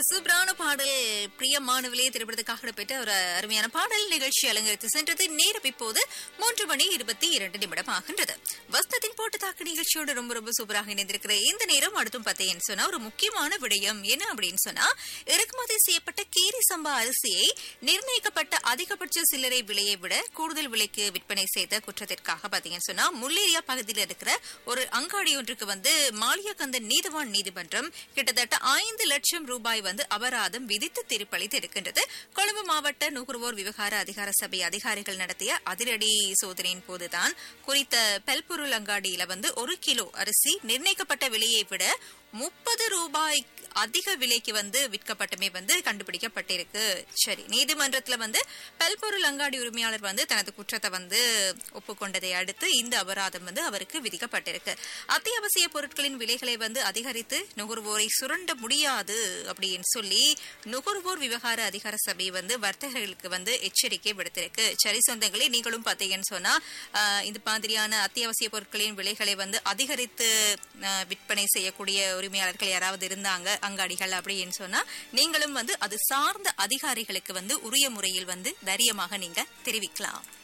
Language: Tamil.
ஒரு சூப்பரான பாடல் பிரியமானவிலே திரைப்படத்துக்காக பெற்ற ஒரு அருமையான பாடல் நிகழ்ச்சி அலங்கரித்து சென்றது நேரம் இப்போது மூன்று மணி இருபத்தி இரண்டு நிமிடம் ஆகின்றது வஸ்தத்தின் போட்டு தாக்கு நிகழ்ச்சியோடு ரொம்ப ரொம்ப சூப்பராக இணைந்திருக்கிற இந்த நேரம் அடுத்தும் பார்த்தீங்கன்னு சொன்னா ஒரு முக்கியமான விடயம் என்ன அப்படின்னு சொன்னா இறக்குமதி செய்யப்பட்ட கீரி சம்பா அரிசியை நிர்ணயிக்கப்பட்ட அதிகபட்ச சில்லறை விலையை விட கூடுதல் விலைக்கு விற்பனை செய்த குற்றத்திற்காக பார்த்தீங்கன்னு சொன்னா முல்லேரியா பகுதியில் இருக்கிற ஒரு அங்காடி ஒன்றுக்கு வந்து மாளியக்கந்தன் நீதிவான் நீதிமன்றம் கிட்டத்தட்ட ஐந்து லட்சம் ரூபாய் வந்து அபராதம் விதித்து தீர்ப்பளித்து இருக்கின்றது கொழும்பு மாவட்ட நுகர்வோர் விவகார அதிகார சபை அதிகாரிகள் நடத்திய அதிரடி சோதனையின் போதுதான் குறித்த பெல்பொருள் அங்காடியில வந்து ஒரு கிலோ அரிசி நிர்ணயிக்கப்பட்ட விலையை விட முப்பது ரூபாய் அதிக விலைக்கு வந்து விற்கப்பட்டுமே வந்து கண்டுபிடிக்கப்பட்டிருக்கு சரி நீதிமன்றத்துல வந்து பல்பொருள் அங்காடி உரிமையாளர் வந்து தனது குற்றத்தை வந்து ஒப்புக்கொண்டதை அடுத்து இந்த அபராதம் வந்து அவருக்கு விதிக்கப்பட்டிருக்கு அத்தியாவசிய பொருட்களின் விலைகளை வந்து அதிகரித்து நுகர்வோரை சுரண்ட முடியாது அப்படின்னு சொல்லி நுகர்வோர் விவகார அதிகார சபை வந்து வர்த்தகர்களுக்கு வந்து எச்சரிக்கை விடுத்திருக்கு சரி சொந்தங்களே நீங்களும் பார்த்தீங்கன்னு சொன்னா ஆஹ், இந்த மாதிரியான அத்தியாவசிய பொருட்களின் விலைகளை வந்து அதிகரித்து ஆஹ், விற்பனை செய்யக்கூடிய உரிமையாளர்கள் யாராவது இருந்தாங்க அங்காடிகள் அப்படின்னு சொன்னா நீங்களும் வந்து அது சார்ந்த அதிகாரிகளுக்கு வந்து உரிய முறையில் வந்து தைரியமாக நீங்க தெரிவிக்கலாம்